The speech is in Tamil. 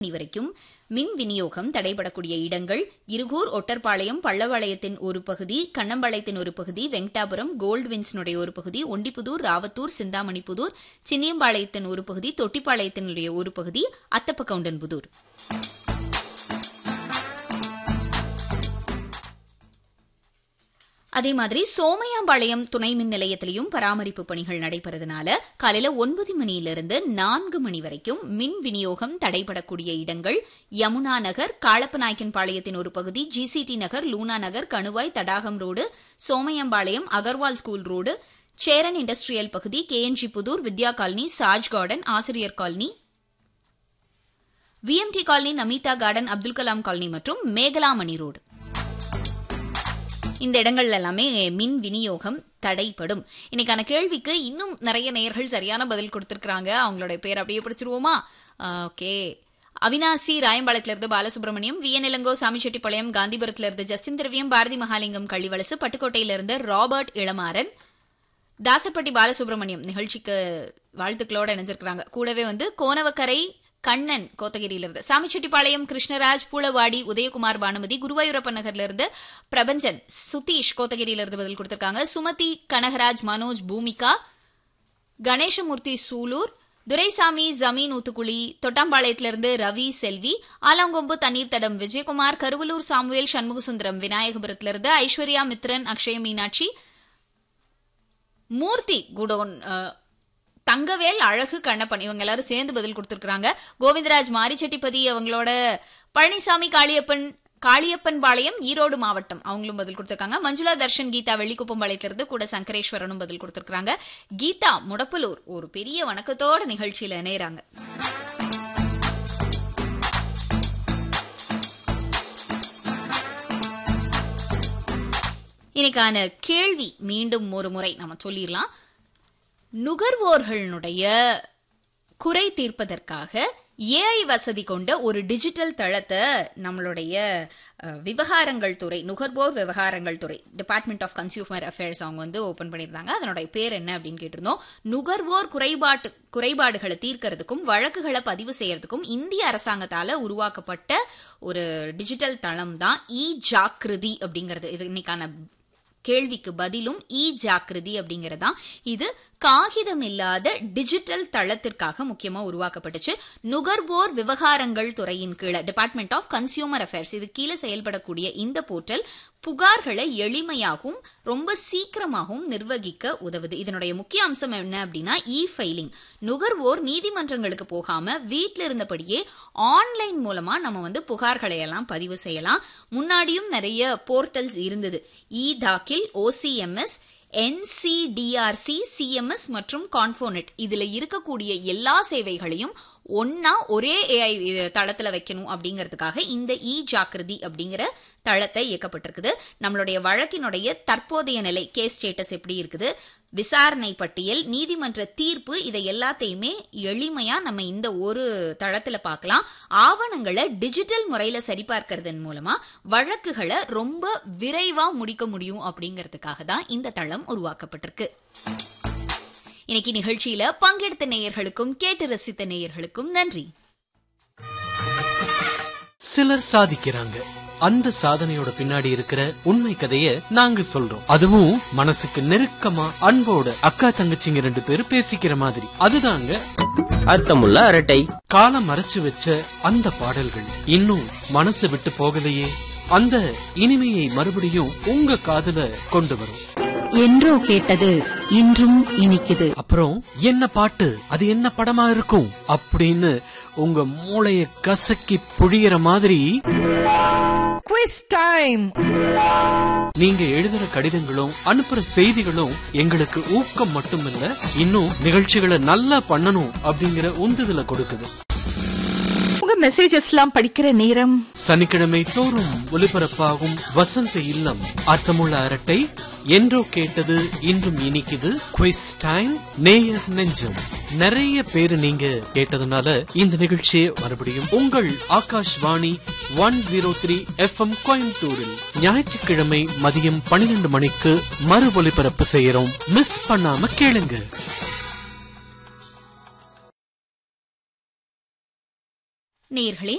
மணி வரைக்கும் மின் விநியோகம் தடைபடக்கூடிய இடங்கள் இருகூர் ஒட்டர்பாளையம் பள்ளவாளையத்தின் ஒரு பகுதி கண்ணம்பாளையத்தின் ஒரு பகுதி வெங்கடாபுரம் கோல்ட்வின்ஸினுடைய ஒரு பகுதி ஒண்டிப்புதூர் ராவத்தூர் சிந்தாமணிப்புதூர் சின்னியம்பாளையத்தின் ஒரு பகுதி தொட்டிப்பாளையத்தினுடைய ஒரு பகுதி அத்தப்பகவுண்டன்புதூர் அதே மாதிரி சோமையாம்பாளையம் துணை மின் நிலையத்திலையும் பராமரிப்பு பணிகள் நடைபெறதுனால காலையில ஒன்பது மணியிலிருந்து நான்கு மணி வரைக்கும் மின் விநியோகம் தடைபடக்கூடிய இடங்கள் யமுனா நகர் காளப்பநாயக்கன் பாளையத்தின் ஒரு பகுதி GCT Nagar Luna Nagar Kanuvai Thadagam road Somayampalayam Agarwal school road Cheran industrial பகுதி KNG Puthur Vidhya colony Saj garden Asiriyar colony VMD colony Namitha garden Abdul Kalam colony மற்றும் மேகலாமணி ரோடு இந்த இடங்கள்ல எல்லாமே மின் விநியோகம் தடைப்படும் இன்னைக்கான கேள்விக்கு இன்னும் நிறைய நேயர்கள் சரியான பதில் கொடுத்திருக்காங்க அவங்களுடைய பேர் அப்படியே படிச்சிருவோமா ஓகே அவினாசி ராயம்பாளையத்துல இருந்து பாலசுப்ரமணியம் வியநிலங்கோ சாமிச்செட்டிப்பாளையம் காந்திபுரத்துல இருந்து ஜஸ்டின் திரவியம் பாரதி மகாலிங்கம் கள்ளிவலசு பட்டுக்கோட்டையில இருந்து ராபர்ட் இளமாறன் தாசப்பட்டி பாலசுப்ரமணியம் நிகழ்ச்சிக்கு வாழ்த்துக்களோட இணைஞ்சிருக்கிறாங்க கூடவே வந்து கோனவக்கரை கண்ணன் கோத்தகிரியிலிருந்து சாமிச்செட்டிப்பாளையம் கிருஷ்ணராஜ் பூளவாடி உதயகுமார் பானுமதி குருவாயூரப்பன் நகர்ல இருந்து பிரபஞ்சன் சுதீஷ் கோத்தகிரியிலிருந்து பதில் கொடுத்திருக்காங்க சுமதி கனகராஜ் மனோஜ் பூமிகா கணேசமூர்த்தி சூலூர் துரைசாமி ஜமீன் ஊத்துக்குழி தொட்டாம்பாளையத்திலிருந்து ரவி செல்வி ஆலாங்கொம்பு தண்ணீர் தடம் விஜயகுமார் கருவலூர் சாமுவேல் சண்முகசுந்தரம் விநாயகபுரத்திலிருந்து ஐஸ்வர்யா மித்ரன் அக்ஷய மீனாட்சி மூர்த்தி குடோன் தங்கவேல் அழகு கண்ணப்பன் இவங்க எல்லாரும் சேர்ந்து பதில் கொடுத்திருக்காங்க கோவிந்தராஜ் மாரிச்செட்டிப்பதி அவங்களோட பழனிசாமி காளியப்பன் காளியப்பன் பாளையம் ஈரோடு மாவட்டம் அவங்களும் பதில் கொடுத்திருக்காங்க மஞ்சுளா தர்ஷன் கீதா வெள்ளிக்குப்பம் பாளையத்திலிருந்து கூட சங்கரேஸ்வரனும் பதில் கொடுத்திருக்காங்க கீதா முடப்பலூர் ஒரு பெரிய வணக்கத்தோட நிகழ்ச்சியில இணையறாங்க இன்னைக்கான கேள்வி மீண்டும் ஒரு முறை நம்ம சொல்லிடலாம் நுகர்வோர்களுடைய குறை தீர்ப்பதற்காக ஏஐ வசதி கொண்ட ஒரு டிஜிட்டல் தளத்தை நம்மளுடைய விவகாரங்கள் துறை நுகர்வோர் விவகாரங்கள் துறை டிபார்ட்மெண்ட் ஆஃப் கன்சியூமர் அஃபேர்ஸ் அவங்க வந்து ஓபன் பண்ணியிருந்தாங்க அதனுடைய பேர் என்ன அப்படின்னு கேட்டிருந்தோம் நுகர்வோர் குறைபாட்டு குறைபாடுகளை தீர்க்கறதுக்கும் வழக்குகளை பதிவு செய்யறதுக்கும் இந்திய அரசாங்கத்தால உருவாக்கப்பட்ட ஒரு டிஜிட்டல் தளம் தான் இ ஜாக்கிருதி அப்படிங்கிறது இது இன்னைக்கான கேள்விக்கு பதிலும் இ ஜாக்கிரதி அப்படிங்கறதா இது காகிதம் இல்லாத டிஜிட்டல் தளத்திற்காக முக்கியமா உருவாக்கப்பட்டுச்சு நுகர்வோர் விவகாரங்கள் துறையின் கீழே டிபார்ட்மெண்ட் ஆஃப் கன்சியூமர் அஃபேர்ஸ் இது கீழே செயல்படக்கூடிய இந்த போர்ட்டல் புகார்களை எளிமையாகவும் ரொம்ப சீக்கிரமாகவும் நிர்வகிக்க உதவுது இதனுடைய முக்கிய அம்சம் என்ன அப்படின்னா இ ஃபைலிங் நுகர்வோர் நீதிமன்றங்களுக்கு போகாம வீட்டில் இருந்தபடியே ஆன்லைன் மூலமா நம்ம வந்து புகார்களை எல்லாம் பதிவு செய்யலாம் முன்னாடியும் நிறைய போர்ட்டல்ஸ் இருந்தது இ தாக்கில் ஓசிஎம்எஸ் என்சிடிஆர்சி சிஎம்எஸ் மற்றும் கான்ஃபோனெட் இதுல இருக்கக்கூடிய எல்லா சேவைகளையும் ஒன்னா ஒரே ஏஐ தளத்துல வைக்கணும் அப்படிங்கிறதுக்காக இந்த இ ஜாக்கிரதி அப்படிங்கிற தளத்தை இயக்கப்பட்டிருக்குது நம்மளுடைய வழக்கினுடைய தற்போதைய நிலை கேஸ் ஸ்டேட்டஸ் எப்படி இருக்குது விசாரணை பட்டியல் நீதிமன்ற தீர்ப்பு இதை எல்லாத்தையுமே எளிமையா நம்ம இந்த ஒரு தளத்துல பார்க்கலாம் ஆவணங்களை டிஜிட்டல் முறையில சரிபார்க்கறதன் மூலமா வழக்குகளை ரொம்ப விரைவா முடிக்க முடியும் அப்படிங்கிறதுக்காக தான் இந்த தளம் உருவாக்கப்பட்டிருக்கு இன்னைக்கு நிகழ்ச்சியில பங்கெடுத்த நேயர்களுக்கும் கேட்டு ரசித்த நேயர்களுக்கும் நன்றி சிலர் சாதிக்கிறாங்க அந்த சாதனையோட பின்னாடி இருக்கிற உண்மை கதைய நாங்க சொல்றோம் அதுவும் மனசுக்கு நெருக்கமா அன்போட அக்கா தங்கச்சிங்க ரெண்டு பேரும் பேசிக்கிற மாதிரி அதுதாங்க அர்த்தமுள்ள அரட்டை காலம் மறைச்சு வச்ச அந்த பாடல்கள் இன்னும் மனசு விட்டு போகலையே அந்த இனிமையை மறுபடியும் உங்க காதுல கொண்டு வரும் என்றோ கேட்டது இன்றும் இனிக்குது அப்புறம் என்ன பாட்டு அது என்ன படமா இருக்கும் அப்படின்னு உங்க மூளைய கசக்கி புழியற மாதிரி குவிஸ் டைம் நீங்க எழுதுற கடிதங்களும் அனுப்புற செய்திகளும் எங்களுக்கு ஊக்கம் மட்டுமில்ல இன்னும் நிகழ்ச்சிகளை நல்லா பண்ணணும் அப்படிங்கிற உந்துதலை கொடுக்குது உங்க மெசேஜஸ் எல்லாம் படிக்கிற நேரம் சனிக்கிழமை தோறும் ஒலிபரப்பாகும் வசந்த இல்லம் அர்த்தமுள்ள அரட்டை என்றோ கேட்டது இன்றும் இனிக்குது குவிஸ் டைம் நேயர் நெஞ்சம் நிறைய பேரு நீங்க கேட்டதுனால இந்த நிகழ்ச்சியை மறுபடியும் உங்கள் Akashvani one zero three FM கோயம்புத்தூரில் ஞாயிற்றுக்கிழமை மதியம் பன்னிரண்டு மணிக்கு மறு ஒலிபரப்பு செய்யறோம் மிஸ் பண்ணாம கேளுங்க நேர்களே